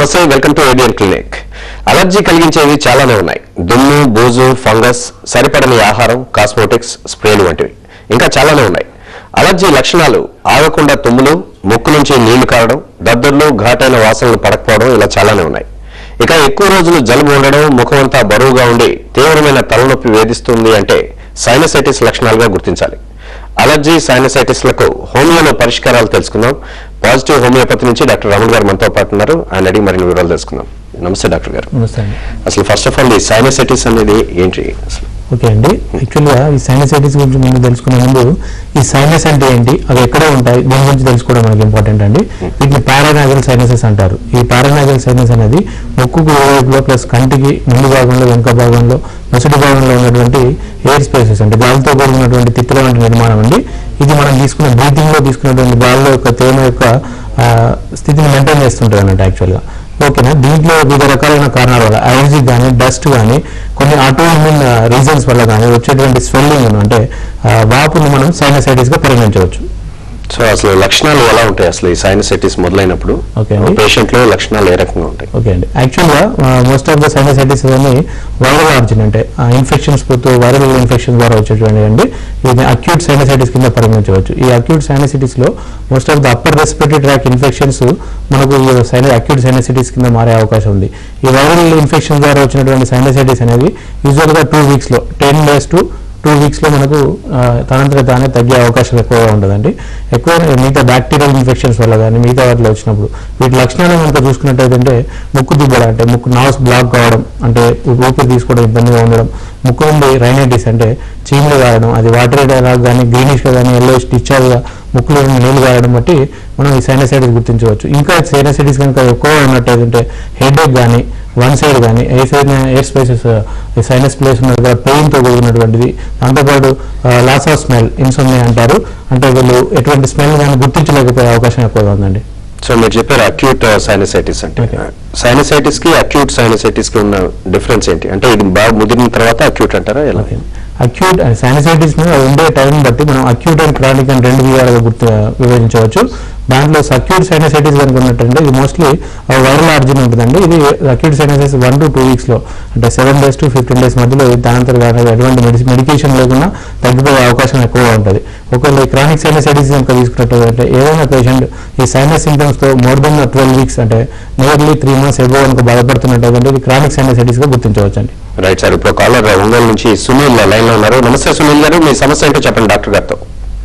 నమస్తే welcome to ఏడియన్ clinic allergy కలిగించేవి చాలానే ఉన్నాయి దుమ్ము బూజు ఫంగస్ సరిపడని ఆహారం కాస్మోటిక్స్ స్ప్రేలు వంటివి ఇంకా చాలానే ఉన్నాయి అలర్జీ లక్షణాలు ఆగకుండా తుమ్ములు ముక్కు నుంచి నీళ్లు కారడం దద్దుర్లు ఘాటైన వాసనలు పడకపోవడం ఇలా చాలానే ఉన్నాయి ఇక ఎక్కువ రోజులు జలుబు ఉండడం ముఖమంతా బరువుగా ఉండి తీవ్రమైన తలనొప్పి వేధిస్తుంది అంటే సైనసైటిస్ లక్షణాలుగా గుర్తించాలి అలర్జీ సైనసైటిస్లకు హోమియోలో పరిష్కారాలు తెలుసుకుందాం పాజిటివ్ హోమియోపతి నుంచి డాక్టర్ రమణ గారు మనతో పాటు ఉన్నారు ఆయన అడిగి మరిన్ని వివరాలు తెలుసుకుందాం నమస్తే డాక్టర్ గారు నమస్తే అండి అసలు ఫస్ట్ ఆఫ్ ఆల్ ఈ సైనసైటిస్ అనేది ఏంటి అసలు ఓకే అండి యాక్చువల్గా ఈ సైనసైటిస్ గురించి ముందు తెలుసుకునే ముందు ఈ సైనస్ అంటే ఏంటి అవి ఎక్కడ ఉంటాయి దీని గురించి తెలుసుకోవడం మనకి ఇంపార్టెంట్ అండి వీటిని పారానాజల్ సైనసెస్ అంటారు ఈ పారానాజల్ సైనస్ అనేది ముక్కుకు ఓవైపులో ప్లస్ కంటికి ముందు భాగంలో వెనుక భాగంలో నొసటి భాగంలో ఉన్నటువంటి ఎయిర్ స్పేసెస్ అంటే గాలితో కూడినటువంటి తిత్తుల వంటి నిర్మాణం అండి ఇది మనం తీసుకున్న బ్రీతింగ్ లో తీసుకున్నటువంటి గాలిలో యొక్క తేమ యొక్క ఆ, స్థితిని మెయింటైన్ చేస్తుంటుంది అన్నట్టు యాక్చువల్గా ఓకేనా దీంట్లో వివిధ రకాలైన కారణాల వల్ల అలర్జీ కానీ డస్ట్ కానీ కొన్ని ఆటోఇమ్యూన్ రీజన్స్ వల్ల కానీ వచ్చేటువంటి స్వెల్లింగ్ అంటే ఆ, వాపును మనం సైనసైటిస్ గా పరిగణించవచ్చు సో అసలు లక్షణాలు ఎలా ఉంటాయి అసలు ఈ సైనసైటిస్ మొదలైనప్పుడు Okay అండి. పేషెంట్ లో లక్షణాలు ఏ రకంగా ఉంటాయి ఓకే అండి యాక్చువల్గా మోస్ట్ ఆఫ్ ద సైనసైటిస్ అని వైరల్ ఆర్జిన్ అంటే ఇన్ఫెక్షన్స్ పోతూ వైరల్ ఇన్ఫెక్షన్ ద్వారా వచ్చేటువంటి అండి ఇది అక్యూట్ సైనసైటిస్ కింద పరిగణించవచ్చు ఈ అక్యూట్ సైనసైటిస్ లో most of the upper respiratory tract infections మనకు ఈ సైన అక్యూట్ సైనసైటిస్ కింద మారే అవకాశం ఉంది ఈ వైరల్ ఇన్ఫెక్షన్ ద్వారా వచ్చినటువంటి సైనసైటిస్ అనేది యూజువల్గా టూ వీక్స్ లో ten days to two weeks లో మనకు ఆ, తనంతట తానే తగ్గే అవకాశం ఎక్కువగా ఉంటుందండి ఎక్కువ మిగతా బ్యాక్టీరియల్ ఇన్ఫెక్షన్స్ వల్ల కానీ మిగతా వాటిలో వచ్చినప్పుడు వీటి లక్షణాలు కనుక చూసుకున్నట్టయితే ముక్కు దిబ్బడ అంటే ముక్కు నాస్ బ్లాక్ కావడం అంటే ఊపిరి తీసుకోవడం ఇబ్బందిగా ఉండడం ముక్కు నుండి రైనైటిస్ అంటే చీమలు కారడం అది వాటర్ లాగా కానీ గ్రీనిష్గా కానీ ఎల్లో డిశ్చార్జ్గా ముక్కులో నుండి నీళ్లు కారడం బట్టి మనం ఈ సైనసైటిస్ గుర్తించవచ్చు ఇంకా సైనసైటిస్ కనుక ఎక్కువగా ఉన్నట్టయితే హెడ్ ఏక్ కానీ వన్ సైడ్ కానీ ఏ side air spaces sinus place ఉన్న దగ్గర పెయిన్తో కూడినటువంటిది దాంతోపాటు లాస్ ఆఫ్ స్మెల్ ఇన్సోమ్నియా అంటారు అంటే వీళ్ళు ఎటువంటి స్మెల్ కానీ గుర్తించలేకపోయే అవకాశం ఎక్కువగా ఉందండి సో మీరు చెప్పారు అక్యూట్ సైనసైటిస్ అంటే Okay. సైనసైటిస్ కి అక్యూట్ సైనసైటిస్ కి ఉన్న డిఫరెన్స్ ఏంటి అంటే ఇది బాగా ముదిరిన తర్వాత అక్యూట్ అంటారా ఎలా ఓకే అక్యూట్ సైనసైటిస్ మీద ఉండే టైం బట్టి మనం అక్యూట్ అండ్ క్రానిక్ అని రెండు విధాలుగా గుర్తు వివరించవచ్చు దాంట్లో అక్యూట్ సైనసైటిస్ కనుక ఉన్నట్టంటే ఇది మోస్ట్లీ వైరల్ ఆర్జిన్ ఉంటుందండి ఇది acute sinusitis one to two weeks లో అంటే seven days to fifteen days మధ్యలో ఇది దానంతరం కానీ ఎటువంటి మెడిసి మెడికేషన్ లేకుండా తగ్గిపోయే అవకాశం ఎక్కువగా ఉంటుంది ఒకవేళ ఈ క్రానిక్ సైనసైటిస్ కనుక తీసుకున్నట్టు ఏదైనా పేషెంట్ ఈ సైనస్ సింటమ్స్ తో మోర్ దెన్ ట్వెల్వ్ వీక్స్ అంటే నియర్లీ త్రీ మంత్స్ ఎబో కనుక బాధపడుతున్నట్టయితే ఇది క్రానిక్ సైనసైటిస్ గా గుర్తించవచ్చు అండి రైట్ సార్ ఇప్పుడు కాలర్ ఒంగోలు నుంచి సునీల్ లైన్ లో ఉన్నారు నమస్తే సునీల్ గారు మీ సమస్య ఏంటో చెప్పండి డాక్టర్ గారితో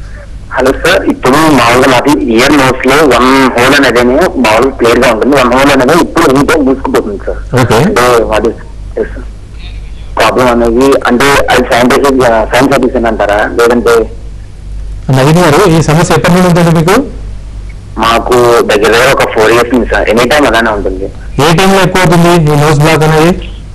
హలో సార్ ఇప్పుడు మామూలుగా నాది ఇయర్ నోస్ లో వన్ హోల్ అనేది మామూలుగా క్లియర్ గా ఉంటుంది వన్ హోల్ అనేది ఇప్పుడు ఉంటే మూసుకుపోతుంది సార్ ఓకే అంటే అది ప్రాబ్లం అనేది అంటే అది సైంటిఫిక్ సైన్స్ అంటారా లేదంటే నవీన్ గారు ఈ సమస్య ఎప్పటి నుండి ఉంటుంది మీకు మాకు దగ్గర దగ్గర ఒక ఫోర్ ఇయర్స్ ఉంది సార్ ఎనీ టైం అలానే ఉంటుంది ఏ టైంలో ఎక్కువ అవుతుంది ఈ నోస్ బ్లాక్ అనేది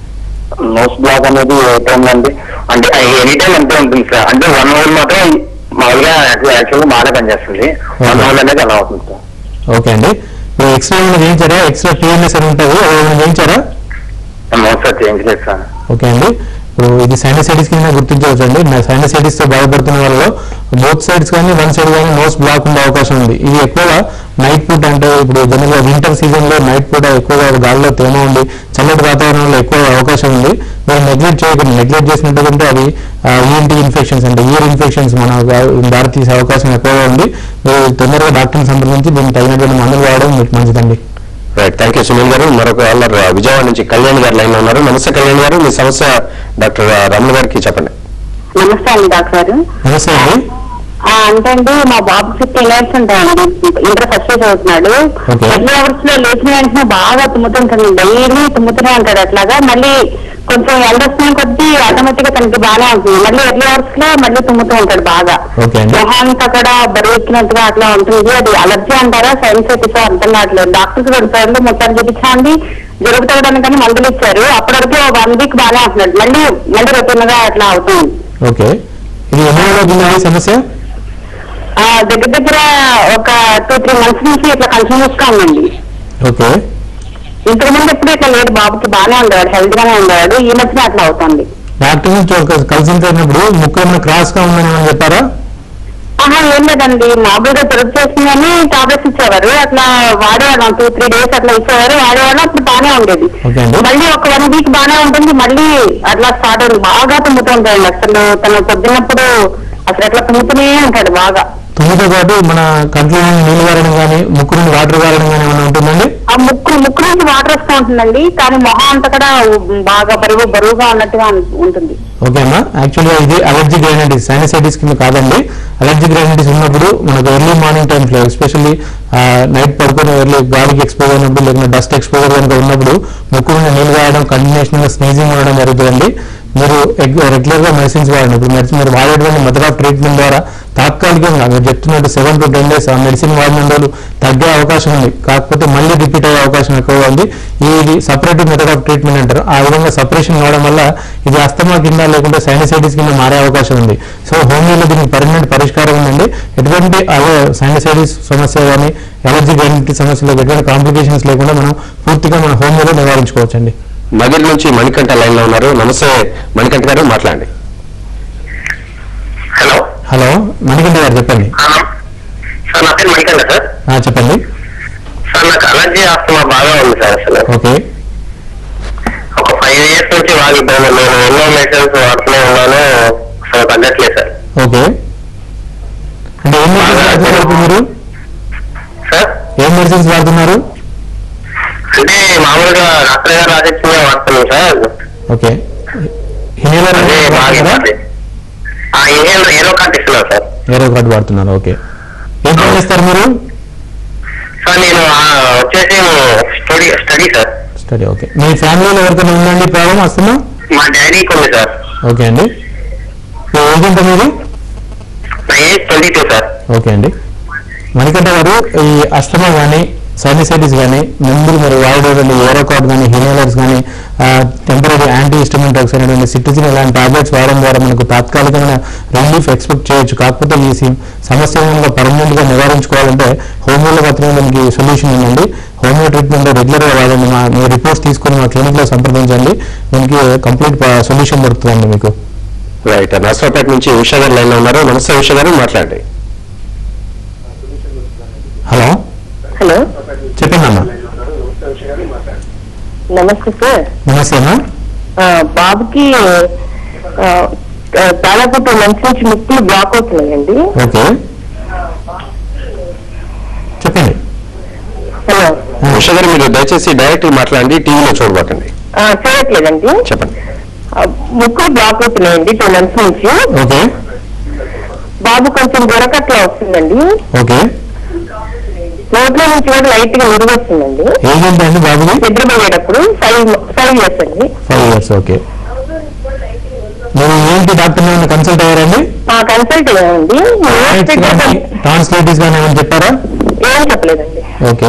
నోస్ బ్లాక్ అనేది ఏ టైం అంటే అంటే ఎనీ టైం అంతే ఉంటుంది సార్ అంటే వన్ హోల్ మాత్రం మామూలుగా యాక్చువల్గా బాగా పనిచేస్తుంది వన్ హోల్ అనేది అలా అవుతుంది సార్ ఓకే అండి మీరు ఎక్స్రే ఏమైనా చేయించారా ఎక్స్రే టీఎన్ఎస్ అని ఉంటుంది అది ఏమైనా చేయించారా నో సార్ చేంజ్ లేదు సార్ ఓకే అండి ఇప్పుడు ఇది సైనసైటిస్ కింద గుర్తించవచ్చు అండి సైనసైటిస్ తో బాధపడుతున్న వాళ్ళలో బోత్ సైడ్స్ కానీ వన్ సైడ్ కానీ నోస్ బ్లాక్ ఉండే అవకాశం ఉంది ఇది ఎక్కువగా నైట్ పూట అంటే ఇప్పుడు జనరల్గా వింటర్ సీజన్ లో నైట్ పూట ఎక్కువగా గాలిలో తేమ ఉండి చల్లటి వాతావరణంలో ఎక్కువ అవకాశం ఉంది మీరు నెగ్లెక్ట్ చేయకండి నెగ్లెక్ట్ చేసినట్టుంటే అవి ఈఎన్టీ ఇన్ఫెక్షన్స్ అంటే ఇయర్ ఇన్ఫెక్షన్స్ మన దారి తీసే అవకాశం ఎక్కువగా ఉంది మీరు తొందరగా డాక్టర్ని సంప్రదించి దీనికి తగినటువంటి మందులు వాడడం మీకు మంచిదండి రైట్ థ్యాంక్ యూ సునీల్ గారు మరొక కాలర్ విజయవాడ నుంచి కళ్యాణ్ గారు లైన్ లో ఉన్నారు నమస్తే కళ్యాణ్ గారు మీ సమస్య డాక్టర్ రమణ గారికి చెప్పండి నమస్తే అండి డాక్టర్ గారు నమస్తే అండి ఆ, అంటే అండి మా బాబు ఫిఫ్టీన్ ఇయర్స్ ఉంటాయండి ఇంటర్ ఫస్ట్ ఇయర్ చదువుతున్నాడు Okay. ఎర్లీ అవర్స్ లో లేచిన వెంటనే బాగా తుమ్ముతుంటాడు డైలీ తుమ్ముతూనే ఉంటాడు అట్లాగా మళ్ళీ కొంచెం ఎండొస్తున్న కొద్దీ ఆటోమేటిక్ గా తనకి బాగానే ఉంటుంది మళ్ళీ ఎర్లీ అవర్స్ లో మళ్ళీ తుమ్ముతూ ఉంటాడు బాగా ఓకే అండి మొహానికి అక్కడ బరువు ఎక్కినట్టుగా అట్లా ఉంటుంది అది అలర్జీ అంటారా సైన్స్ అర్థం కావట్లేదు డాక్టర్స్ రెండు సార్లు ముట్టారు చూపించండి జరుగుతాడని కానీ మందులు ఇచ్చారు అప్పటివరకు వన్ వీక్ బాగానే అవుతున్నాడు మళ్ళీ మళ్ళీ రొటీన్ గా అట్లా అవుతుంది ఓకే ఇది ఎన్ని రోజులు అవుతుందండి సమస్య ఆ, దగ్గర దగ్గర ఒక టూ త్రీ మంత్స్ నుంచి ఇట్లా కంటిన్యూస్ గా ఉందండి ఓకే ఇంతకు ముందు ఎప్పుడు ఇట్లా లేదు బాబుకి బాగానే ఉండేవాడు హెల్త్ గానే ఉండేవాడు ఈ మధ్యన అట్లా అవుతుంది డాక్టర్ నుంచి ఒక కన్సల్ట్ అయినప్పుడు ముక్కు ఏమైనా క్రాస్ గా ఉందని ఏమైనా చెప్పారా ఆ ఆహా ఏం లేదండి మామూలుగా జరుపు చేసిందని టాబ్లెట్స్ ఇచ్చేవారు అట్లా వాడేవాళ్ళం టూ త్రీ డేస్ అట్లా ఇచ్చేవారు వాడేవాళ్ళం అప్పుడు బాగానే ఉండేది ఓకే అండి. మళ్ళీ ఒక వన్ వీక్ బాగానే ఉంటుంది మళ్ళీ అట్లా స్టార్ట్ అవుతుంది బాగా తుమ్ముతూ ఉంటాయండి అసలు తను పొద్దున్నప్పుడు అసలు అట్లా తుమ్ముతూనే ఉంటాడు బాగా తుమ్మితో పాటు మన కంట్లో నుండి నీళ్ళు గారడం కానీ ముక్కు నుండి వాటర్ గారడం కానీ ఏమైనా ఉంటుందండి ఆ ముక్కు ముక్కు నుంచి వాటర్ వస్తూ ఉంటుందండి కానీ మొహం అంతా కూడా బాగా బరువు బరువుగా ఉన్నట్టుగా ఉం- ఉంటుంది ఓకే అమ్మా యాక్చువల్గా ఇది అలర్జీ గ్రైనైటిస్ సైనసైటిస్ కింద కాదండి అలర్జీ గ్రైనైటిస్ ఉన్నప్పుడు మనకు ఎర్లీ మార్నింగ్ టైమ్స్లో ఎస్పెషల్లీ నైట్ పడుకొని ఎర్లీ గాలికి ఎక్స్పోజ్ అయినప్పుడు లేకుంటే డస్ట్ ఎక్స్పోజర్ కనుక ఉన్నప్పుడు ముక్కు నుండి నీళ్ళు కావడం కంటిన్యూషన్ స్నీజింగ్ ఉండడం జరుగుతుందండి మీరు రెగ్యులర్ గా మెడిసిన్స్ వాడండి ఇప్పుడు మెడిసిన్ మీరు వాడేటువంటి మెథడ్ ఆఫ్ ట్రీట్మెంట్ ద్వారా తాత్కాలికంగా మీరు చెప్తున్నట్టు సెవెన్ టు టెన్ డేస్ ఆ మెడిసిన్ వాడిన రోజులు తగ్గే అవకాశం ఉంది కాకపోతే మళ్ళీ రిపీట్ అయ్యే అవకాశం ఎక్కువగా ఉంది ఇది సపరేట్ మెథడ్ ఆఫ్ ట్రీట్మెంట్ అంటారు ఆ విధంగా సపరేషన్ అవడం వల్ల ఇది అస్తమా కింద లేకుంటే సైనసైటిస్ కింద మారే అవకాశం ఉంది సో హోమియోలో దీనికి పర్మనెంట్ పరిష్కారం ఉందండి ఎటువంటి అదే సైనసైటిస్ సమస్య కానీ ఎలర్జీ గ్రైనిటీ సమస్యలు ఎటువంటి కాంప్లికేషన్స్ లేకుండా మనం పూర్తిగా మన హోమియోలో నివారించుకోవచ్చండి మదిరి నుంచి మణికంఠ లైన్ లో ఉన్నారు నమస్తే మణికంఠ గారు మాట్లాడండి హలో హలో మణికంఠ గారు చెప్పండి సార్ నా పేరు మణికండ సార్ ఆ, చెప్పండి సార్ నాకు అలర్జీ ఆస్తమా బాగా ఉంది సార్ అసలు ఓకే ఒక ఫైవ్ ఇయర్స్ నుంచి బాగా ఇబ్బంది నేను ఎన్నో మెడిసిన్స్ వాడుతూనే ఉన్నాను అసలు తగ్గట్లేదు సార్ ఓకే అంటే ఏం మెడిసిన్స్ వాడుతున్నారు ఇప్పుడు మీరు సార్ ఏం మెడిసిన్స్ వాడుతున్నారు అంటే మామూలుగా డాక్టర్ గారు రాజకీయంగా వాడుతున్నాను సార్ ఓకే హినేలర్ అదే బాగా ఇబ్బంది. ఆ ఇన్హేల్ ఏదో కార్డ్ ఇస్తున్నాను సార్ ఏరో కార్డు వాడుతున్నారు ఓకే ఏం పని చేస్తారు మీరు సార్ నేను ఆ, వచ్చేసి study study sir study okay మీ ఫ్యామిలీలో ఎవరికైనా ఉందండి ప్రాబ్లం వస్తున్నా మా డాడీకి ఉంది సార్ ఓకే అండి మీ ఏజ్ ఎంత మీరు నా age twenty two sir okay అండి మణికంఠ గారు ఈ అష్టమా కానీ సైనసైటిస్ కానీ ముందు మీరు వాడేటువంటి ఏరోకాట్ కానీ హినేలర్స్ కానీ టెంపరీ యాంటీ హిస్టమిన్ డ్రగ్స్ అనేటువంటి సిట్రిజిన్ ఇలాంటి టాబ్లెట్స్ వాడడం ద్వారా మనకు తాత్కాలికమైన రిలీఫ్ ఎక్స్పెక్ట్ చేయొచ్చు కాకపోతే ఈ సి- సమస్య కనుక పర్మనెంట్ గా నివారించుకోవాలంటే హోమియోలో మాత్రమే దానికి సొల్యూషన్ ఉందండి హోమియో ట్రీట్మెంట్ రెగ్యులర్ గా వాడండి మా మీ రిపోర్ట్స్ తీసుకొని మా క్లినిక్ లో సంప్రదించండి దీనికి కంప్లీట్ సొల్యూషన్ దొరుకుతుందండి మీకు రైట్ నర్సరావుపేట నుంచి ఉషా గారు లైన్ లో ఉన్నారు నమస్తే ఉషా గారు మాట్లాడండి హలో హలో చెప్పండి అమ్మా నమస్తే సార్ నమస్తే అమ్మా బాబుకి దాదాపు టూ మంత్స్ నుంచి ముక్కులు బ్లాక్ అవుతున్నాయండి ఓకే చెప్పండి హలో ఉషా గారు మీరు దయచేసి డైరెక్ట్ మాట్లాడండి టీవీలో చూడబాకండి చేయట్లేదండి చెప్పండి ముక్కులు బ్లాక్ అవుతున్నాయండి టూ మంత్స్ నుంచి ఓకే బాబు కొంచెం దొరకట్లా వస్తుందండి ఓకే నోట్లో నుంచి కూడా లైట్ గా నురుగు వస్తుందండి ఏజ్ ఎంత అండి బాబుది నిద్రపోయేటప్పుడు ఫైవ్ ఫైవ్ ఇయర్స్ అండి ఫైవ్ ఇయర్స్ ఓకే మీరు ఏంటి డాక్టర్ ఏమైనా కన్సల్ట్ అయ్యారండి మా కన్సల్ట్ అండి ట్రాన్స్లేటివ్స్ కానీ ఏమైనా చెప్పారా ఏం చెప్పలేదండి ఓకే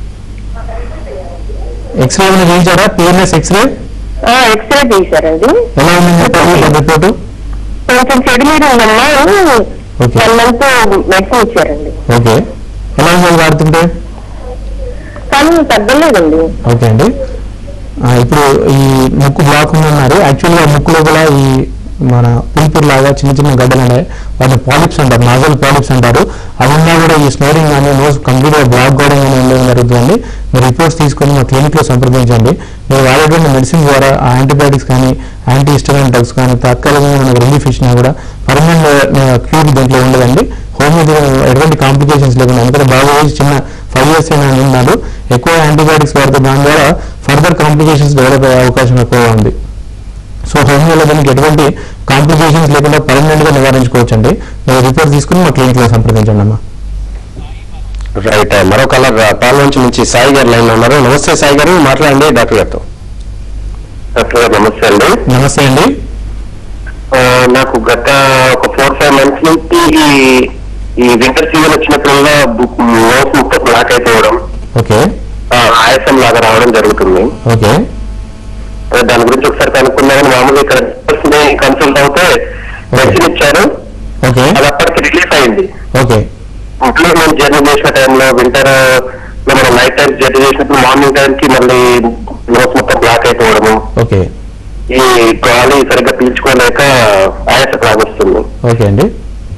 ఎక్స్రే ఏమైనా చేయించారా పిఎన్ఎస్ ఎక్స్రే ఎక్స్రే తీశారండి ఎలా ఉందని చెప్పారు రిపోర్టు కొంచెం చెడు మీద ఉందమ్మా ఓకే వన్ మంత్ మెడిసిన్ ఇచ్చారండి ఓకే ఎలా ఉంది అది వాడుతుంటే కానీ తగ్గలేదండి ఓకే అండి ఆ, ఇప్పుడు ఈ ముక్కు బ్లాక్ ఉందన్నారు యాక్చువల్గా ముక్కు లోపల ఈ మన పుల్పూర్ లాగా చిన్న చిన్న గడ్డలు ఉన్నాయి వాటిని పాలిప్స్ అంటారు నాజల్ పాలిప్స్ అంటారు అవి ఉన్నా కూడా ఈ స్నోరింగ్ కానీ నోస్ కంప్లీట్గా బ్లాక్ కావడం కానీ ఉండడం జరుగుతుంది మీరు రిపోర్ట్స్ తీసుకొని మా క్లినిక్లో సంప్రదించండి మీరు వాడేటువంటి మెడిసిన్ ద్వారా ఆ యాంటీబయాటిక్స్ కానీ యాంటీ హిస్టమిన్ డ్రగ్స్ కానీ తాత్కాలికంగా మనకు రిలీఫ్ ఇచ్చినా కూడా పర్మనెంట్ క్యూర్ దీంట్లో ఉండదండి హోమియో ఎటువంటి కాంప్లికేషన్స్ లేకుండా ఎందుకంటే బాగా ఏజ్ చిన్న ఫైవ్ ఇయర్స్ అయినా ఉన్నారు ఎక్కువ యాంటీబయాటిక్స్ వాడితే దాని ద్వారా ఫర్దర్ కాంప్లికేషన్స్ డెవలప్ అయ్యే అవకాశం ఎక్కువగా ఉంది సో హోమియోలో దానికి ఎటువంటి కాంప్లికేషన్స్ లేకుండా పర్మనెంట్ గా నివారించుకోవచ్చండి మీరు రిపోర్ట్ తీసుకుని మా క్లినిక్ లో సంప్రదించండి అమ్మా రైట్ మరో కలర్ పాల్వంచి నుంచి సాయి గారు లైన్ లో ఉన్నారు నమస్తే సాయి గారు మాట్లాడండి డాక్టర్ గారితో డాక్టర్ గారు నమస్తే అండి నమస్తే అండి ఆ, నాకు గత ఒక ఫోర్ ఫైవ్ మంత్స్ నుంచి ఈ ఈ వింటర్ సీజన్ వచ్చినప్పుడల్లా నోస్ ముక్క బ్లాక్ అయిపోవడం ఓకే ఆ, ఆయాసం లాగా రావడం జరుగుతుంది ఓకే అదే దాని గురించి ఒకసారి కనుక్కున్నాను మామూలుగా ఇక్కడ కన్సల్ట్ అవుతే మెడిసిన్ ఇచ్చారు ఓకే అది అప్పటికి రిలీఫ్ అయింది ఓకే ఇంట్లో మేము జర్నీ చేసిన టైంలో వింటర్ మనం నైట్ టైం జర్నీ చేసినప్పుడు మార్నింగ్ టైం కి మళ్ళీ నోస్ మొత్తం బ్లాక్ అయిపోవడము ఓకే ఈ గాలి సరిగ్గా పీల్చుకోలేక ఆయాస ప్రాగొస్తుంది ఓకే అండి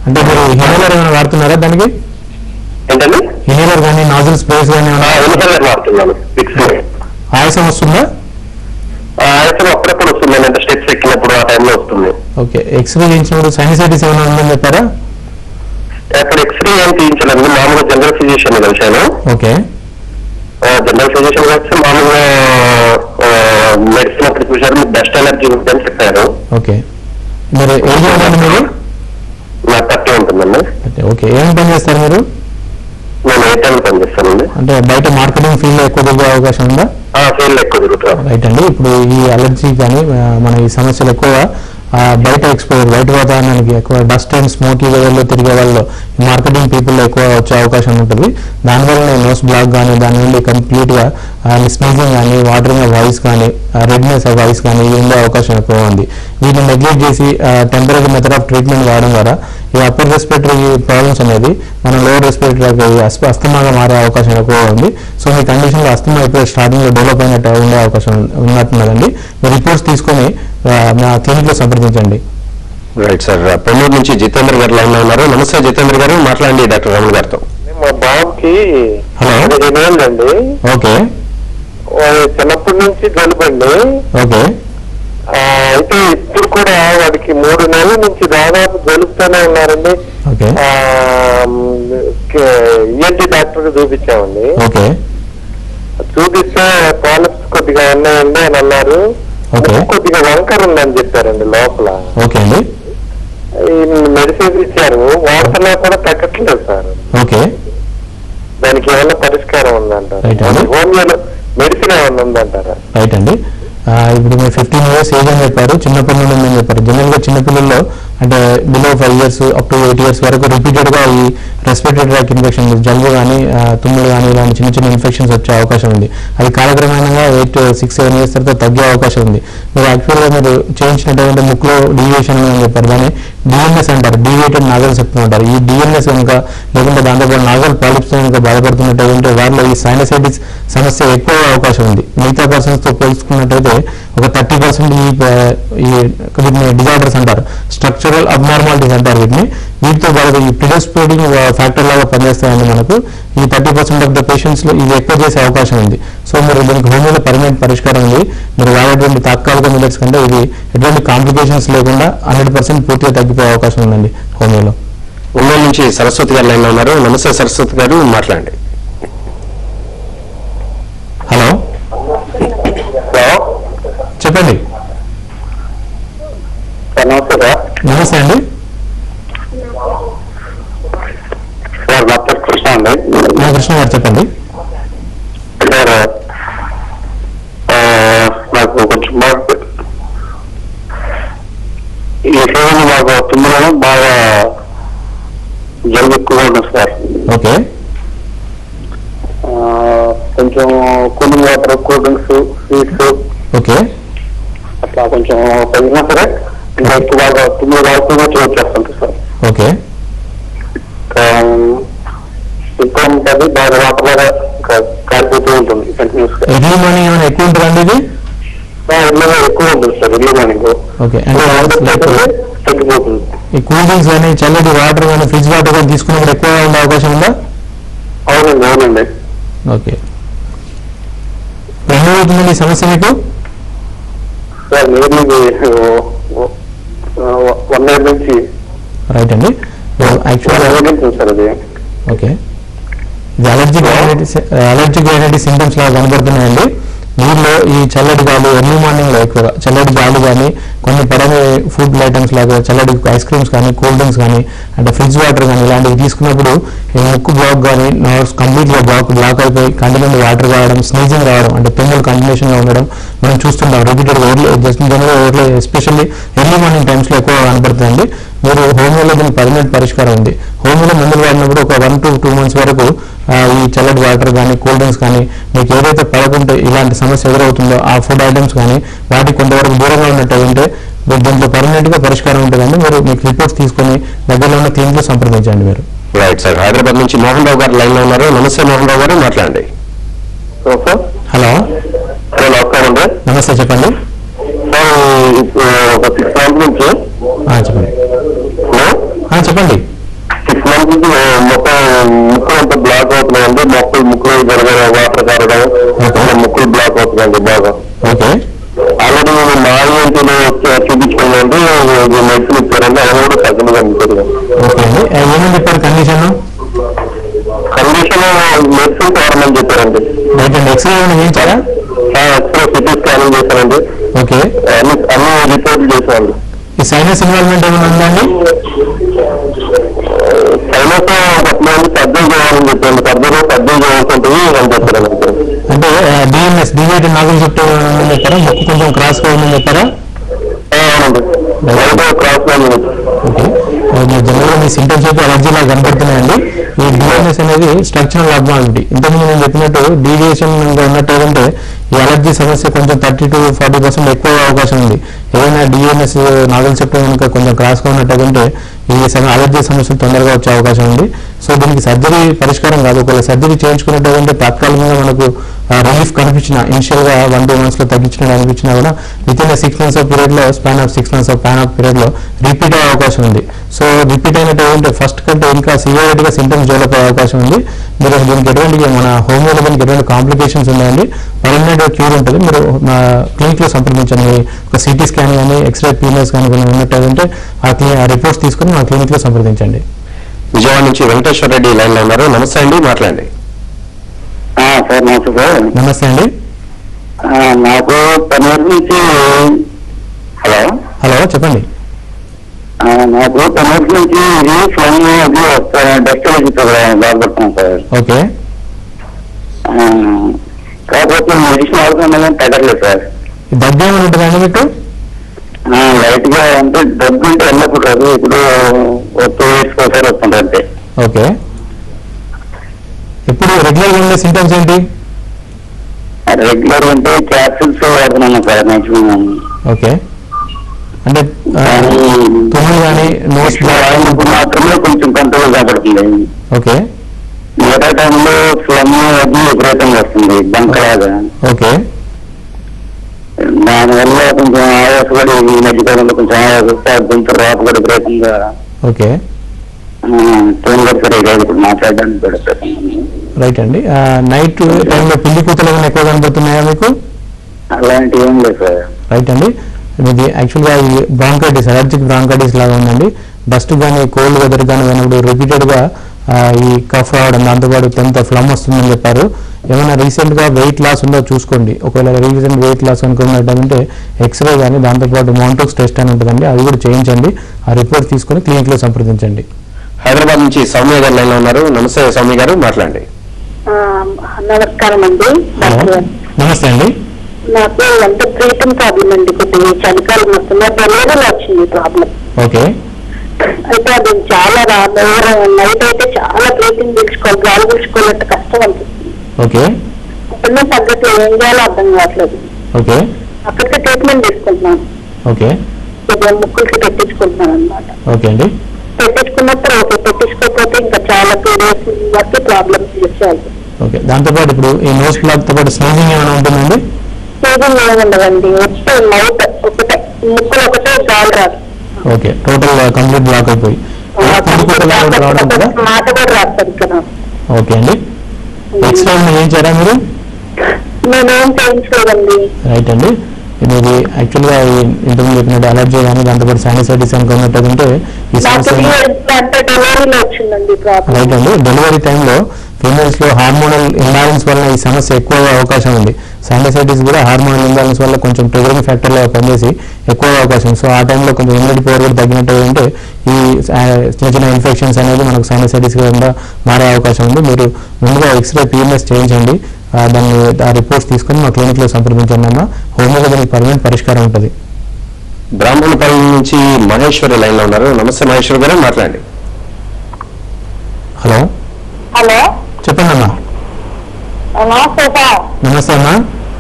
అంటే మీరు ఇన్హేలర్ ఏమైనా వాడుతున్నారా దానికి ఏంటండి ఇన్హేలర్ కానీ నాజిల్ స్ప్రేస్ కానీ ఏమైనా ఎన్నికల్లో వాడుతున్నాను ఫిక్స్ ఆయాసం వస్తుందా ఆయాసం అప్పుడప్పుడు వస్తుంది అంటే స్టెప్స్ ఎక్కినప్పుడు ఆ టైంలో వస్తుంది ఓకే ఎక్స్రే చేయించినప్పుడు సైనసైటిస్ ఏమైనా ఉందని చెప్పారా అక్కడ ఎక్స్రే ఏం తీయించలేదు మామూలుగా జనరల్ ఫిజిషియన్ కలిశాను ఓకే జనరల్ ఫిజిషియన్ కలిసి మామూలుగా మెడిసిన్ అక్కడ చూశారు మీకు డస్ట్ ఎలర్జీ ఉందని చెప్పారు ఓకే మీరు ఏం చేయాలండి మీరు నాకు థర్టీ ఉంటుందండి అంటే ఓకే ఏం పని చేస్తారు మీరు నేను ఎయిర్టెల్ పనిచేస్తానండి అంటే బయట మార్కెటింగ్ ఫీల్డ్ ఎక్కువ దిగే అవకాశం ఉందా ఆ ఫీల్డ్ ఎక్కువ తిరుగుతాను రైట్ అండి ఇప్పుడు ఈ అలర్జీ కానీ ఆ, మన ఈ సమస్యలు ఎక్కువ ఆ, బయట ఎక్స్పోజర్ బయట వాతావరణానికి ఎక్కువ డస్ట్ అండ్ స్మోకీ వెదర్లో తిరిగే వాళ్ళు మార్కెటింగ్ పీపుల్ ఎక్కువ వచ్చే అవకాశం ఉంటుంది దానివల్ల నోస్ బ్లాక్ కానీ దాని నుండి కంప్లీట్గా స్నీజింగ్ కానీ వాటరింగ్ ఆఫ్ వాయిస్ కానీ రెడ్నెస్ ఆఫ్ వాయిస్ కానీ ఇవి ఉండే అవకాశం ఎక్కువ ఉంది వీటిని నెగ్లెక్ట్ చేసి టెంపరీ మెథడ్ ఆఫ్ ట్రీట్మెంట్ వాడడం ద్వారా ఈ అప్పర్ రెస్పిరేటరీ ప్రాబ్లమ్స్ అనేది మన లోవర్ రెస్పిరేటరీ అస్తమాగా మారే అవకాశం ఎక్కువ ఉంది సో మీ కండిషన్లో అస్తమా ఇప్పుడు స్టార్టింగ్ లో డెవలప్ అయినట్టు ఉండే అవకాశం ఉన్నట్టున్నదండి మీ రిపోర్ట్స్ తీసుకొని ఆ, మా క్లినిక్ లో సంప్రదించండి రైట్ సార్ పొన్నూరు నుంచి జితేంద్ర గారు లైన్ లో ఉన్నారు నమస్తే జితేంద్ర గారు మాట్లాడండి డాక్టర్ రమణ గారితో మా బాబుకి హలో. పదిహేను ఏళ్ళండి ఓకే వాడు చిన్నప్పటి నుంచి జలుబండి ఓకే ఆ, అయితే ఇప్పుడు కూడా వాడికి మూడు నెలల నుంచి దాదాపు జలుపుతూనే ఉన్నారండి ఓకే ఈఎన్టీ డాక్టర్ చూపించామండి ఓకే చూపిస్తే పాలిప్స్ కొద్దిగా ఉన్నాయండి అని అన్నారు ఓకే. ముక్కు కొద్దిగా వంకర ఉందని చెప్పారండి లోపల ఓకే అండి ఈ మెడిసిన్స్ ఇచ్చారు వాడుతున్నా కూడా తగ్గట్లేదు సార్ ఓకే దానికి ఏమైనా పరిష్కారం ఉందంటారా Right అండి. హోమియోలో మెడిసిన్ ఏమైనా ఉందంటారా రైట్ అండి ఆ, ఇప్పుడు మీరు ఫిఫ్టీన్ ఇయర్స్ ఏజ్ అని చెప్పారు చిన్నప్పటి నుండి ఉందని చెప్పారు జనరల్గా చిన్నపిల్లల్లో అంటే below five years up to eight years వరకు రిపీటెడ్గా ఈ రెస్పిరేటరీ ట్రాక్ ఇన్ఫెక్షన్ జలుబు కానీ తుమ్ములు కానీ ఇలాంటి చిన్న చిన్న ఇన్ఫెక్షన్స్ వచ్చే అవకాశం ఉంది అది కాలక్రమేణంగా ఎయిట్ సిక్స్ సెవెన్ ఇయర్స్ తర్వాత తగ్గే అవకాశం ఉంది మీరు యాక్చువల్గా మీరు చేయించినటువంటి ముక్కులో డీవియేషన్ అని చెప్పారు దాన్ని డిఎన్ఎస్ అంటారు డీవియేటెడ్ నాగల్ సెప్టమ్ అంటారు ఈ డిఎన్ఎస్ కనుక లేకుంటే దాంతోపాటు నాగల్ పాలిప్స్ కనుక బాధపడుతున్నట్టయితే వారిలో ఈ సైనసైటిస్ సమస్య ఎక్కువ అవకాశం ఉంది మిగతా పర్సన్స్ తో పోల్చుకున్నట్టయితే ఒక థర్టీ పర్సెంట్ ఈ ప- ఈ వీటిని డిజార్డర్స్ అంటారు స్ట్రక్చరల్ అబ్నార్మాలిటీస్ అంటారు వీటిని వీటితో బాగా ఈ ప్రిడస్పోర్టింగ్ ఫ్యాక్టర్ లాగా పనిచేస్తాయండి మనకు ఈ thirty percent of the patients లో ఇది ఎక్కువ చేసే అవకాశం ఉంది సో మీరు దీనికి హోమియోలో పర్మనెంట్ పరిష్కారం ఉంది మీరు వాడేటువంటి తాత్కాలిక మిల్లెట్స్ కంటే ఇది ఎటువంటి కాంప్లికేషన్స్ లేకుండా హండ్రెడ్ పర్సెంట్ పూర్తిగా తగ్గిపోయే అవకాశం ఉందండి హోమియోలో ఒంగోలు నుంచి సరస్వతి గారు లైన్ లో ఉన్నారు నమస్తే సరస్వతి గారు మాట్లాడండి హలో హలో చెప్పండి సార్ నమస్తే సార్ నమస్తే అండి సార్ నా పేరు కృష్ణ అండి నా కృష్ణ గారు చెప్పండి సార్ ఆ, నాకు కొంచెం బాగా ఈ రోజున మాకు తుమ్మడం బాగా జలుబు ఎక్కువగా ఉంది సార్ ఓకే ఆ, కొంచెం cooling water cool drinks sweets okay అట్లా కొంచెం తగినా సరే ఇంకా ఎక్కువ బాగా తుమ్ములు రాకుండా వచ్చేస్తుంటుంది సార్ ఓకే ఇంకా ఉంటుంది బాగా వాటర్ బాగా ఇంకా కాలిపోతూ ఉంటుంది కంటిన్యూస్ గా ఎర్లీ మార్నింగ్ ఏమైనా ఎక్కువ ఉంటుందండి ఇది ఇల్లు ఎక్కువ ఉంటుంది సార్ ఇల్లు మార్నింగ్ ఓకే అంటే like తగ్గిపోతుంది ఈ కూల్ డ్రింక్స్ కానీ చల్లటి వాటర్ కానీ ఫ్రిడ్జ్ వాటర్ కానీ తీసుకున్నప్పుడు ఎక్కువ ఉండే అవకాశం ఉందా అవునండి అవునండి ఓకే ఎన్ని అవుతుందండి ఈ సమస్య మీకు సార్ నేను వన్ ఇయర్ నుంచి రైట్ అండి వన్ యాక్చువల్గా ఇయర్ నుంచి సార్ అది ఓకే ఇది అలర్జిక్ అలర్జిక్ అయినటువంటి సింటమ్స్ లాగా కనబడుతున్నాయండి నీళ్ళలో ఈ చల్లటి గాలి ఎర్లీ మార్నింగ్ లో ఎక్కువగా చల్లటి గాలి కానీ కొన్ని పడని ఫుడ్ ఐటమ్స్ లాగా చల్లటి ఐస్ క్రీమ్స్ కానీ కూల్ డ్రింక్స్ కానీ అంటే ఫ్రిడ్జ్ వాటర్ కానీ ఇలాంటివి తీసుకున్నప్పుడు ఈ ముక్కు బ్లాక్ కానీ నర్వ్స్ కంప్లీట్ గా బ్లాక్ బ్లాక్ అయిపోయి కంటిన్యూ వాటర్ రావడం స్నీజింగ్ రావడం అంటే తుమ్ములు కంటిన్యూషన్ గా ఉండడం మనం చూస్తుంటాం రిపీటెడ్ ఓర్లీ జస్ట్ జనరల్ ఓర్లీ ఎస్పెషల్లీ ఎర్లీ మార్నింగ్ టైమ్స్ లో ఎక్కువ కనబడుతుందండి మీరు హోమియోలో దీనికి పర్మనెంట్ పరిష్కారం ఉంది హోమియోలో మందులు వాడినప్పుడు ఒక వన్ టు టూ మంత్స్ వరకు ఆ, ఈ చల్లటి వాటర్ కానీ కూల్ డ్రింక్స్ కానీ మీకు ఏదైతే పడకుంటే ఇలాంటి సమస్య ఎదురవుతుందో ఆ ఫుడ్ ఐటమ్స్ కానీ వాటికి కొంతవరకు దూరంగా ఉన్నట్టు ఉంటే దీ- దీంట్లో పర్మనెంట్ గా పరిష్కారం ఉంటుందండి మీరు మీకు రిపోర్ట్స్ తీసుకొని దగ్గరలో ఉన్న క్లినిక్ లో సంప్రదించండి మీరు రైట్ సార్ హైదరాబాద్ నుంచి మోహన్ రావు గారు లైన్ లో ఉన్నారు నమస్తే మోహన్ రావు గారు మాట్లాడండి సార్ హలో హలో నమస్కారం అండి నమస్తే చెప్పండి సార్ ఇప్పుడు ఒక సిక్స్ మంత్ నుంచి ఆ, చెప్పండి హలో? ఆ, చెప్పండి ఓకే ఆల్రెడీ మాయంతిలో చూపించుకోండి మెడిసిన్ ఇచ్చారండి అది కూడా తగ్గింది అనుకుంటుంది ఓకే అండి ఆ, ఏమని చెప్పారు కండిషన్ కండిషన్ మెడిసిన్ వాడమని చెప్పారండి రైట్ అండి ఎక్స్రే ఏమైనా చేయించారా ఎక్స్రే సిటీ స్కానింగ్ చేశానండి ఓకే అన్ని అన్ని రిపోర్ట్ చేశానండి ఈ సైనస్ ఇన్వాల్వ్మెంట్ ఏమైనా ఉందండి సైనస్ కొంతమంది పెద్దలు చేయాలని చెప్పాను పెద్దలు పెద్దలు చేయాల్సింటుంది అని చెప్పారండి అంటే డిఎన్ఎస్ డివైడ్ నాగులు చుట్టూ ఉందని చెప్పారా ముక్కు కొంచెం క్రాస్ గా ఉందని చెప్పారా అవునండి బయట క్రాస్ మ్యాన్ ఓకే జనరల్గా మీ సింటమ్స్ అయితే అలర్జీ లాగా కనబడుతున్నాయండి ఈ డిఎన్ఎస్ అనేది స్ట్రక్చరల్ అబ్నాలిటీ ఇంతకుముందు నేను చెప్పినట్టు డీవియేషన్ ఉన్నట్టు ఏంటంటే ఈ అలర్జీ సమస్య కొంచెం థర్టీ టు ఫార్టీ పర్సెంట్ ఎక్కువ అవకాశం ఉంది ఏదైనా డిఎన్ఎస్ నాగల్ చెప్పడం కనుక కొంచెం క్రాస్గా ఉన్నట్టు ఈ సమ- అలర్జీ సమస్యలు తొందరగా వచ్చే అవకాశం ఉంది సో దీనికి సర్జరీ పరిష్కారం కాదు ఒకవేళ సర్జరీ చేయించుకున్నట్టు తాత్కాలికంగా మనకు రిలీఫ్ కనిపించిన ఇనిషియల్ గా వన్ టూ మంత్స్ లో తగ్గించినట్టు అనిపించినా కూడా with in six months of period లో span of six months of span of period లో రిపీట్ అయ్యే అవకాశం ఉంది సో రిపీట్ అయినట్టు ఏంటంటే ఫస్ట్ కంటే ఇంకా సివియర్ గా సింటమ్స్ డెవలప్ అయ్యే అవకాశం ఉంది మీరు దీనికి ఎటువంటి మన హోమియోలో దీనికి ఎటువంటి కాంప్లికేషన్స్ ఉన్నాయండి పర్మనెంట్ క్యూర్ ఉంటుంది మీరు మా క్లినిక్ లో సంప్రదించండి ఒక సిటీ స్కాన్ కానీ ఎక్స్రే పీనర్స్ కానీ కొన్ని ఉన్నట్టు అంటే ఆ క్లి- ఆ రిపోర్ట్స్ తీసుకొని మా క్లినిక్ లో సంప్రదించండి విజయవాడ నుంచి వెంకటేశ్వర రెడ్డి లైన్ లో ఉన్నారు నమస్తే అండి మాట్లాడండి సార్ నమస్తే సార్ నమస్తే అండి ఆ, నాకు పన్నెండు నుంచి హలో హలో చెప్పండి ఆ, నాకు పన్నెండు నుంచి ఇది ఫోన్ అది వస్తాయి డస్ట్ బాధపడుతున్నాను సార్ ఓకే ఆ, కాకపోతే మెడిసిన్ వాడుతున్నా కానీ తగ్గట్లేదు సార్ ఈ దగ్గు ఏమైనా ఉంటుందండి మీకు లైట్ గా అంటే డబ్బు అంటే వెళ్ళప్పుడు కాదు ఇప్పుడు ఒక టూ ఇయర్స్ ఒకసారి వస్తుంటారు అంతే ఓకే ఇప్పుడు రెగ్యులర్గా ఉండే సింటమ్స్ ఏంటి రెగ్యులర్ అంటే క్యాప్సిల్స్ వాడుతున్నాను సార్ మాక్సిమం ఓకే అంటే ఆ, తుమ్ములు కానీ నోస్ ఇప్పుడు మాత్రమే కొంచెం కంట్రోల్ కాబడుతుంది ఓకే మిగతా టైంలో ఫ్లమ్ అది విపరీతంగా వస్తుంది బంకలాగా ఓకే దానివల్ల కొంచెం ఆయాసపడి ఈ మధ్యకాలంలో కొంచెం ఆయాస గొంతు రాపు కూడా విపరీతంగా ఓకే ఫోన్ కూడా సరిగా లేదు ఇప్పుడు మాట్లాడడానికి కూడా ప్రసంగం. రైట్ అండి నైట్ టైంలో పిల్లి కూతలు ఏమైనా ఎక్కువ కనబడుతున్నాయా మీకు అలాంటివి ఏం లేదు సార్ రైట్ అండి ఇది యాక్చువల్గా ఈ బ్రాంకైటిస్ అలర్జిక్ బ్రాంకైటిస్ లాగా ఉందండి డస్ట్ కానీ కోల్డ్ వెదర్ కానీ అయినప్పుడు రిపీటెడ్గా ఈ కఫ్ రావడం దాంతోపాటు టెన్త్ ఫ్లమ్ వస్తుందని చెప్పారు ఏమైనా రీసెంట్గా వెయిట్ లాస్ ఉందో చూసుకోండి ఒకవేళ రీసెంట్ వెయిట్ లాస్ అనుకున్నట్టంటే ఎక్స్రే కానీ దాంతోపాటు మౌంటోక్స్ టెస్ట్ అని ఉంటుందండి అది కూడా చేయించండి ఆ రిపోర్ట్ తీసుకొని క్లినిక్లో సంప్రదించండి హైదరాబాద్ నుంచి సౌమ్య గారు లైన్ లో ఉన్నారు నమస్తే సౌమ్య గారు మాట్లాడండి ఆ, నమస్కారం అండి డాక్టర్ గారు. నమస్తే అండి నాకు ఎంత బ్రీతింగ్ ప్రాబ్లం అండి కొద్దిగా చలికాలం వస్తుంది డెలివరీలో వచ్చింది ప్రాబ్లం ఓకే అయితే అది చాలా రా నైట్ అయితే చాలా బ్రీతింగ్ పీల్చుకోవాలి గాలి పీల్చుకోవాలంటే కష్టం అనిపిస్తుంది ఓకే అప్పుడే తగ్గట్లేదు ఏం చేయాలో అర్థం కావట్లేదు ఓకే అక్కడికి ట్రీట్మెంట్ తీసుకుంటున్నాను ఓకే కొద్దిగా ముక్కులకి పెట్టించుకుంటున్నాను అనమాట ఓకే అండి పెట్టించుకున్నప్పుడు ఓకే పెట్టించుకోకపోతే ఇంకా చాలా పీరియడ్స్ వరకు ప్రాబ్లమ్స్ వచ్చాయి ఓకే దాంతోపాటు ఇప్పుడు ఈ నోస్ బ్లాక్తో పాటు స్నీజింగ్ ఏమైనా ఉంటుందండి సీజన్ ఏముండదండి వచ్చే నైట్ ఒకటే ముక్కులు ఒకటే గాలి రాదు ఓకే టోటల్ కంప్లీట్ బ్లాక్ అయిపోయి పిల్లి కూతలు ఏమైనా రావడం కదా మాట కూడా రాదు సరిగ్గా నాకు. ఓకే అండి ఎక్స్రే ఏం చేయారా మీరు నేనేం చేయించలేదండి రైట్ అండి ఇది యాక్చువల్గా ఇంతకుముందు చెప్పినట్టు అలర్జీ కానీ దాంతోపాటు సైనసైటిస్ అనుకున్నట్టు ఉంటే ఈ నాకు సమస్య అంటే డెలివరీలో వచ్చిందండి ప్రాబ్లం రైట్ అండి డెలివరీ టైంలో ఫీమేల్స్ లో హార్మోనల్ ఇంబ్యాలెన్స్ వల్ల ఈ సమస్య ఎక్కువ అవకాశం ఉంది సైనసైటిస్ కూడా హార్మోనల్ ఇంబ్యాలెన్స్ వల్ల కొంచెం ట్రిగరింగ్ ఫ్యాక్టర్ లాగా పనిచేసి ఎక్కువ అవకాశం సో ఆ టైంలో కొంచెం ఇమ్యూనిటీ పవర్ కూడా తగ్గినట్టు అంటే ఈ ఆ, చిన్న చిన్న ఇన్ఫెక్షన్స్ అనేది మనకు సైనసైటిస్ గా మారే అవకాశం ఉంది మీరు ముందుగా ఎక్స్రే పిఎంఎస్ చేయించండి ఆ, దాన్ని ఆ రిపోర్ట్స్ తీసుకొని మా క్లినిక్ లో సంప్రదించండి అన్న హోమియోగా దానికి పర్మనెంట్ పరిష్కారం ఉంటుంది బ్రాహ్మణపల్లి నుంచి మహేశ్వరి లైన్ లో ఉన్నారు నమస్తే మహేశ్వరి గారు మాట్లాడండి హలో హలో చెప్పండి అమ్మా నమస్తే సార్ నమస్తే అమ్మా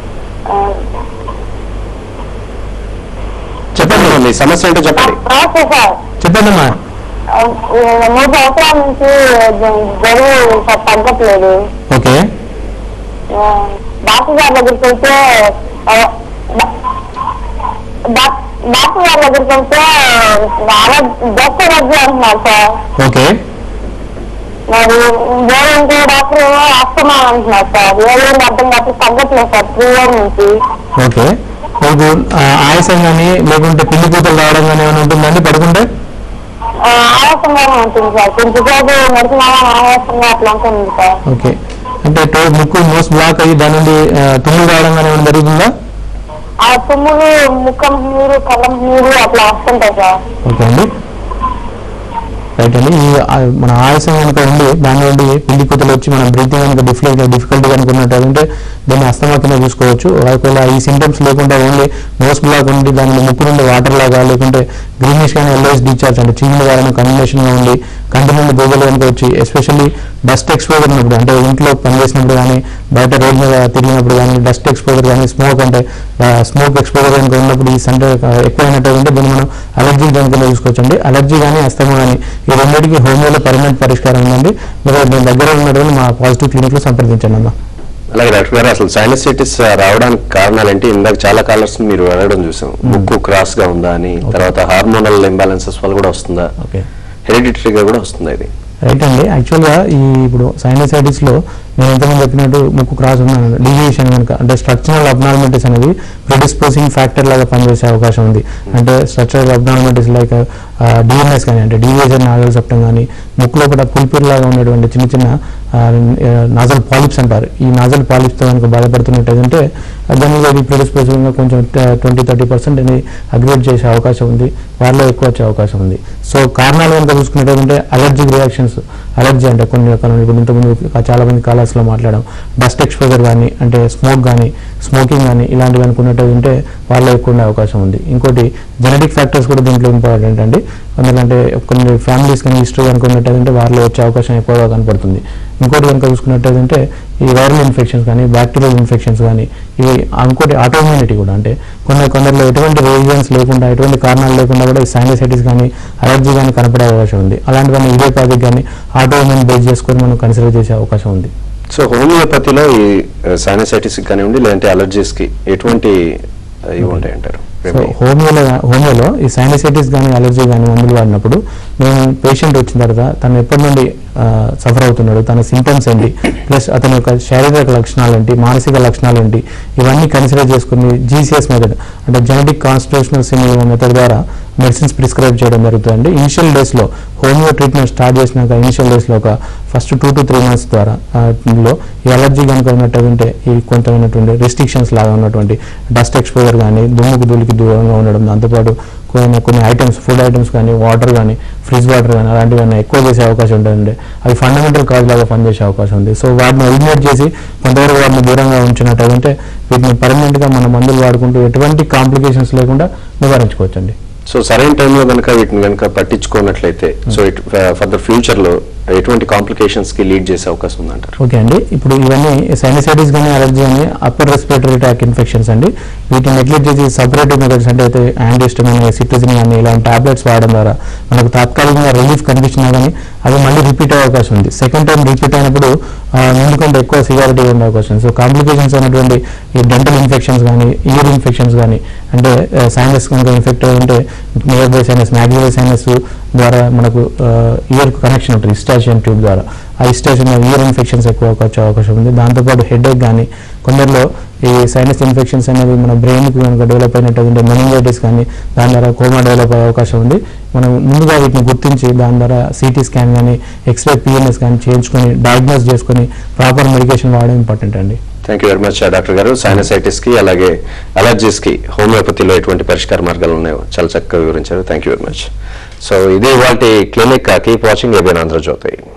చెప్పండి మీ సమస్య ఏంటో చెప్పండి నమస్తే సార్ చెప్పండి అమ్మా మూడు సంవత్సరాల నుంచి జరువు తగ్గట్లేదు ఓకే డాక్టర్ గారి దగ్గరికి వెళ్తే డాక్టర్ గారి దగ్గరికి వెళ్తే చాలా డస్ట్ ఎనర్జీ అంటున్నారు సార్ ఓకే మరి వేరే ఇంకో డాక్టర్ ఏమో ఆస్తమా అంటున్నారు సార్ ఏమేమి అర్థం కాదు తగ్గట్లేదు సార్ త్రీ ఇయర్ నుంచి ఓకే మీకు ఆ, ఆయాసం కానీ లేకుంటే పిండి కూతలు రావడం కానీ ఏమైనా ఉంటుందండి పడుకుంటే ఆ, ఆయాసంగానే ఉంటుంది సార్ కొంచెంసేపు నడిచినామా ఆయాసంగా అట్లా ఉంటుంది సార్ ఓకే అంటే టో- ముక్కు మోస్ట్ బ్లాక్ అయ్యి దాని నుండి ఆ, తుమ్ములు రావడం కానీ ఏమైనా జరుగుతుందా ఆ తుమ్ములు ముఖం నీరు కళ్ళం నీరు అట్లా వస్తుంటాయి సార్ ఓకే అండి రైట్ అండి ఈ ఆ, మన ఆయాసం కనుక ఉండి దాని నుండి పిండి కూతలు వచ్చి మన బ్రీతింగ్ కనుక డిఫికల్ట్ డిఫికల్టీ కనుక ఉన్నట్టు దాన్ని అస్తమా కింద చూసుకోవచ్చు ఒకవేళ ఈ సింటమ్స్ లేకుండా ఓన్లీ నోస్ బ్లాక్ ఉండి దాని ముక్కు నుండి వాటర్ లాగా లేకుంటే గ్రీనిష్ కానీ ఎల్లోస్ డిశ్చార్జ్ అంటే చీములు గారని combination గా ఉండి కంటి నుండి బొగ్గలు కనుక వచ్చి ఎస్పెషల్లీ డస్ట్ ఎక్స్పోజర్ ఉన్నప్పుడు అంటే ఇంట్లో పనిచేసినప్పుడు కానీ బయట రోడ్ మీద తిరిగినప్పుడు కానీ డస్ట్ ఎక్స్పోజర్ కానీ స్మోక్ అంటే స్మోక్ ఎక్స్పోజర్ కనుక ఉన్నప్పుడు ఈ సంటే ఎక్కువైనట్టు ఉంటే దీన్ని మనం అలర్జీ కనుక చూసుకోవచ్చు అండి అలర్జీ కానీ అస్తమా కానీ ఈ రెండింటికి హోమియోలో పర్మనెంట్ పరిష్కారం ఉందండి మీరు మీ దగ్గర ఉన్నటువంటి మా పాజిటివ్ క్లినిక్లో సంప్రదించండి అమ్మా అలాగే డాక్టర్ గారు అసలు సైనసైటిస్ రావడానికి కారణాలు ఏంటి ఇందాక చాలా కాలర్స్ మీరు అడగడం చూసాం ముక్కు క్రాస్ గా ఉందా అని తర్వాత హార్మోనల్ ఇంబాలెన్సెస్ వల్ల కూడా వస్తుందా ఓకే హెరిడిటరీగా కూడా వస్తుందా ఇది రైట్ అండి యాక్చువల్గా ఈ ఇప్పుడు సైనసైటిస్ లో నేను ఎంతమంది చెప్పినట్టు ముక్కు క్రాస్ ఉన్నాను డీవియేషన్ కనుక అంటే స్ట్రక్చరల్ అబ్నార్మాలిటీస్ అనేది ప్రిడిస్పోజింగ్ ఫ్యాక్టర్ లాగా పనిచేసే అవకాశం ఉంది అంటే స్ట్రక్చరల్ అబ్నార్మాలిటీస్ లైక్ డిఎన్ఎస్ కానీ అంటే డీవియేషన్ నాజల్ సెప్టం కానీ ముక్కు లోపల పుల్పిర్ లాగా ఉన్నటువంటి చిన్న చిన్న నాజల్ పాలిప్స్ అంటారు ఈ నాజల్ పాలిప్స్తో కనుక బాధపడుతున్నట్టయితే దాని ఇది ప్రిడిస్పోజింగ్ కొంచెం ట్వంటీ థర్టీ పర్సెంట్ అనేది అగ్రివేట్ చేసే అవకాశం ఉంది వారిలో ఎక్కువ వచ్చే అవకాశం ఉంది సో కారణాలు కనుక చూసుకున్నట్టయితే అలర్జిక్ రియాక్షన్స్ అలర్జీ అంటే కొన్ని రకాల ఇప్పుడు ఇంతకుముందు చాలా మంది కాలర్స్లో మాట్లాడాం డస్ట్ ఎక్స్పోజర్ కానీ అంటే స్మోక్ కానీ స్మోకింగ్ కానీ ఇలాంటివి అనుకున్నట్టు ఉంటే వాళ్ళలో ఎక్కువ ఉండే అవకాశం ఉంది ఇంకోటి జెనెటిక్ ఫ్యాక్టర్స్ కూడా దీంట్లో ఇంపార్టెంట్ అండి ఎందుకంటే కొన్ని ఫ్యామిలీస్ కానీ హిస్టరీ కనుక ఉన్నట్టయితే వారిలో వచ్చే అవకాశం ఎక్కువగా కనపడుతుంది ఇంకోటి కనుక చూసుకున్నట్టయితే ఈ వైరల్ ఇన్ఫెక్షన్స్ కానీ బ్యాక్టీరియల్ ఇన్ఫెక్షన్స్ కానీ ఇవి ఇంకోటి ఆటోమ్యూనిటీ కూడా అంటే కొన్ని కొందరిలో ఎటువంటి రీజన్స్ లేకుండా ఎటువంటి కారణాలు లేకుండా కూడా ఈ సైనసైటిస్ కానీ అలర్జీ కానీ కనపడే అవకాశం ఉంది అలాంటివన్నీ ఇడియోపాథిక్ కానీ ఆటోమ్యూన్ బేస్ చేసుకొని మనం కన్సిడర్ చేసే అవకాశం ఉంది సో హోమియోపతిలో ఈ సైనసైటిస్ కానివ్వండి లేదంటే అలర్జీస్ కి ఎటువంటి ఆ, ఇవి ఉంటాయి అంటారు సో హోమియోలో హోమియోలో ఈ సైనసైటిస్ కానీ అలర్జీ కానీ మందులు వాడినప్పుడు మేము పేషెంట్ వచ్చిన తర్వాత తను ఎప్పటి నుండి సఫర్ అవుతున్నాడు తన సింటమ్స్ ఏంటి ప్లస్ అతని యొక్క శారీరక లక్షణాలు ఏంటి మానసిక లక్షణాలు ఏంటి ఇవన్నీ కన్సిడర్ చేసుకుని జీసీఎస్ మెథడ్ అంటే జెనెటిక్ కాన్స్టిట్యూషనల్ సినిమా మెథడ్ ద్వారా మెడిసిన్స్ ప్రిస్క్రైబ్ చేయడం జరుగుతుంది ఇనిషియల్ డేస్లో హోమియో ట్రీట్మెంట్ స్టార్ట్ చేసినాక ఇనిషియల్ డేస్లో ఒక first two to three months ద్వారా ఆ, లో ఈ అలర్జీ కనుక ఉన్నట్టు ఈ కొంతమైనటువంటి రెస్ట్రిక్షన్స్ లాగా ఉన్నటువంటి డస్ట్ ఎక్స్పోజర్ కానీ దుమ్ముకు ధూళికి దూరంగా ఉండడం దాంతోపాటు కొన్ని కొన్ని ఐటమ్స్ ఫుడ్ ఐటమ్స్ కానీ వాటర్ కానీ ఫ్రిడ్జ్ వాటర్ కానీ అలాంటివన్నీ ఎక్కువ చేసే అవకాశం ఉంటుందండి అవి ఫండమెంటల్ కాజ్ లాగా పనిచేసే అవకాశం ఉంది సో వాటిని ఎలిమినేట్ చేసి కొంతవరకు వాటిని దూరంగా ఉంచినట్టయితే వీటిని పర్మనెంట్గా మన మందులు వాడుకుంటూ ఎటువంటి కాంప్లికేషన్స్ లేకుండా నివారించుకోవచ్చండి సో సరైన టైంలో కనుక వీటిని కనుక పట్టించుకున్నట్లయితే సో ఇట్ ఫర్దర్ ఫ్యూచర్ లో ఎటువంటి కాంప్లికేషన్స్ కి లీడ్ చేసే అవకాశం ఉందంటారు ఓకే అండి ఇప్పుడు ఇవన్నీ సైనసైటిస్ కానీ అలర్జీ అని అప్పర్ రెస్పిరేటరీ ట్రాక్ ఇన్ఫెక్షన్స్ అండి వీటిని నెగ్లెక్ట్ చేసి సపరేటివ్ మెథడ్స్ అంటే అయితే యాంటీస్టమిన్ సిట్రజిన్ కానీ ఇలాంటి టాబ్లెట్స్ వాడడం ద్వారా మనకు తాత్కాలికంగా రిలీఫ్ కనిపించినా కానీ అవి మళ్ళీ రిపీట్ అయ్యే అవకాశం ఉంది సెకండ్ టైం రిపీట్ అయినప్పుడు ఆ, ముందు కంటే ఎక్కువ సివియారిటీ ఉండే అవకాశం ఉంది సో కాంప్లికేషన్స్ అనేటువంటి ఈ డెంటల్ ఇన్ఫెక్షన్స్ కానీ ఇయర్ ఇన్ఫెక్షన్స్ కానీ అంటే సైనస్ కనుక ఇన్ఫెక్ట్ అయి ఉంటే near by sinus maxillary sinus ద్వారా మనకు ఇయర్ కనెక్షన్ ఉంటుంది ఇస్టాచియన్ ట్యూబ్ ద్వారా ఆ ఇస్టాచియన్ ఇయర్ ఇన్ఫెక్షన్స్ ఎక్కువ వచ్చే అవకాశం ఉంది దాంతోపాటు హెడేక్ కానీ కొందరిలో ఈ సైనస్ ఇన్ఫెక్షన్స్ అనేవి మన బ్రెయిన్కి కనుక డెవలప్ అయినట్టు మెనింజైటిస్ కానీ దాని ద్వారా కోమా డెవలప్ అయ్యే అవకాశం ఉంది మనం ముందుగా వీటిని గుర్తించి దాని ద్వారా సిటీ స్కాన్ కానీ ఎక్స్రే పిఎన్ఎస్ కానీ చేయించుకొని డయాగ్నోస్ చేసుకొని ప్రాపర్ మెడికేషన్ వాడడం ఇంపార్టెంట్ అండి thank you very much doctor గారు సైనసైటిస్ కి అలాగే అలర్జీస్ కి హోమియోపతిలో ఎటువంటి పరిష్కార మార్గాలు ఉన్నాయో చాలా చక్కగా వివరించారు thank you very much so ఇది వాటి clinic keep watching ABN Andhra Jyothi